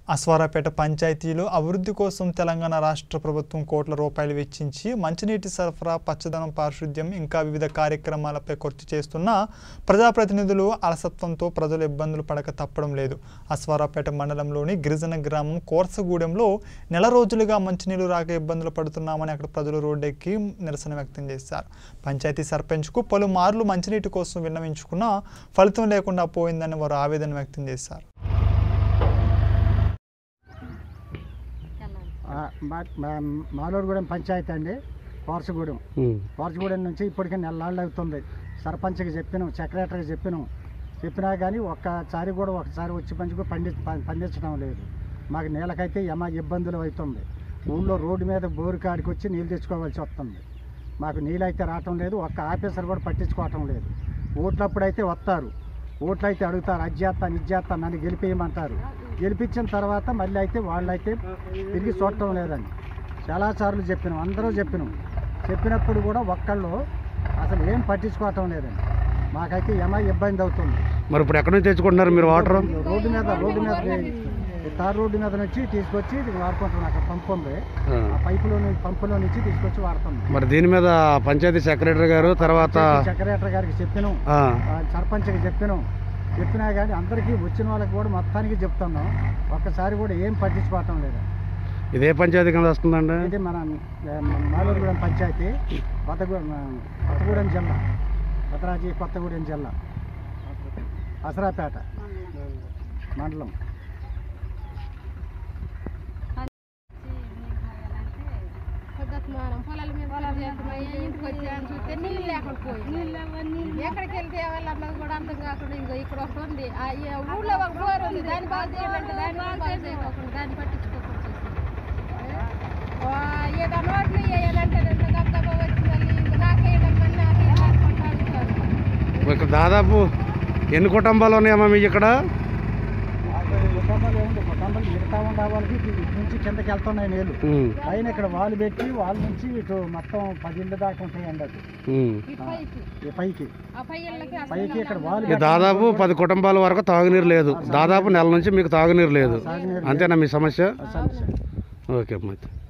అస్వారాపేట పంచాయతీలో అభివృద్ధి కోసం తెలంగాణ రాష్ట్ర ప్రభుత్వం కోట్ల రూపాయలు వెచ్చించి మంచినీటి సరఫరా పచ్చదనం పారిశుద్ధ్యం ఇంకా వివిధ కార్యక్రమాలపై ఖర్చు చేస్తున్న ప్రజాప్రతినిధులు అలసత్వంతో ప్రజలు ఇబ్బందులు పడక తప్పడం లేదు అస్వారాపేట మండలంలోని గిరిజన గ్రామం కోర్సగూడెంలో నెల రోజులుగా మంచినీళ్లు రాక ఇబ్బందులు పడుతున్నామని అక్కడ ప్రజలు రోడ్డెక్కి నిరసన వ్యక్తం చేశారు పంచాయతీ సర్పంచ్కు పలుమార్లు మంచినీటి కోసం విన్నవించుకున్నా ఫలితం లేకుండా పోయిందని వారు ఆవేదన వ్యక్తం చేశారు ఆ, మా- మా- మాలూరుగూడెం పంచాయతీ అండి కోర్సగూడెం కోర్సగూడెం నుంచి ఇప్పటికే నెలలాళ్ళు అవుతుంది సర్పంచ్కి చెప్పినాం సెక్రటరీకి చెప్పినాం చెప్పినా కానీ ఒక్కసారి కూడా ఒకసారి వచ్చి పంచుకు పండి ప- పండించడం లేదు మాకు నీళ్ళకైతే యమ ఇబ్బందులు అవుతుంది ఊళ్ళో రోడ్డు మీద బోరు కాడికి వచ్చి నీళ్ళు తెచ్చుకోవాల్సి వస్తుంది మాకు నీళ్ళు అయితే రావటం లేదు ఒక్క ఆఫీసర్ కూడా పట్టించుకోవటం లేదు ఓట్లప్పుడు అయితే వస్తారు ఓట్లు అయితే అడుగుతారు అజ్జేస్తాను ఇజ్జేస్తాను నన్ను గెలిపేయమంటారు గెలిపించిన తర్వాత మళ్ళీ అయితే వాళ్ళైతే తిరిగి చూడటం లేదని చాలాసార్లు చెప్పినాం అందరూ చెప్పినాం చెప్పినప్పుడు కూడా ఒక్కళ్ళు అసలు ఏం పట్టించుకోవటం లేదండి మాకైతే ఏమో ఇబ్బంది అవుతుంది మరి ఇప్పుడు ఎక్కడి నుంచి తెచ్చుకుంటున్నారు మీరు వాటర్ రోడ్డు మీద రోడ్డు మీద ఈ తార్ రోడ్డు మీద నుంచి తీసుకొచ్చి ఇది వాడుకుంటున్నాం అక్కడ పంపు ఉంది ఆ పైపులో నుంచి పంపులో నుంచి తీసుకొచ్చి వాడుతున్నాం మరి దీని మీద పంచాయతీ సెక్రటరీ గారు తర్వాత సెక్రటరీ గారికి చెప్పినాం ఆ, ఆ సర్పంచ్కి చెప్పినాం చెప్పినా కానీ అందరికీ వచ్చిన వాళ్ళకి కూడా మొత్తానికి చెప్తున్నాం ఒక్కసారి కూడా ఏం పట్టించుకోవటం లేదు ఇదే పంచాయతీ కింద వస్తుందండి ఇది మన ఆ, మాలూరుగూడెం పంచాయతీ కొత్తగూడెం ఆ, కొత్తగూడెం జిల్లా కొత్తరాజీ కొత్తగూడెం జిల్లా అసరాపేట మండలం పొద్దుమానం పొలాల మీద పొలాలు చేస్తున్నాయి ఇంటికి వచ్చాను చూస్తే నీళ్ళు లేకుండా పోయి ఎక్కడికి వెళ్తే వాళ్ళకి కూడా అర్థం కాకుండా ఇంకో ఇక్కడ ఒకటి ఉంది ఆ ఈ ఊళ్ళో ఒక బోర్ ఉంది దాన్ని బాగా చేయాలంటే దాన్ని కూడా బాగా చేయకోకుండా దాన్ని పట్టించుకోకుండా చేసింది. ఆ, ఏదో నోట్లు వేయాలంటే రెండు గబ్బ వచ్చి మళ్ళీ ఇంక నాకేయడం మళ్ళీ నాకేయడం అనుకుంటా అడుగుతారు. ఇక్కడ దాదాపు ఎన్ని కుటుంబాలు ఉన్నాయమ్మా మీకు ఇక్కడ కుటుంబాలు ఏముంది కుటుంబాలు మిగతా ఉండే వాళ్ళకి ఇటు నుంచి కిందకి వెళ్తున్నాయి నీళ్ళు ఉమ్, పైన ఇక్కడ వాళ్ళు పెట్టి వాళ్ళ నుంచి ఇటు మొత్తం పది ఇళ్ళు దాకా ఉంటాయండి అది ఉమ్. ఈ పైకి ఈ పైకి ఆ పై ఇళ్ళకి అసలు పైకి ఇక్కడ వాళ్ళు ఇక దాదాపు పది కుటుంబాల వరకు తాగునీరు లేదు దాదాపు నెల నుంచి మీకు తాగునీరు లేదు తాగునీరు అంతేనా మీ సమస్య సమస్య ఓకే అమ్మా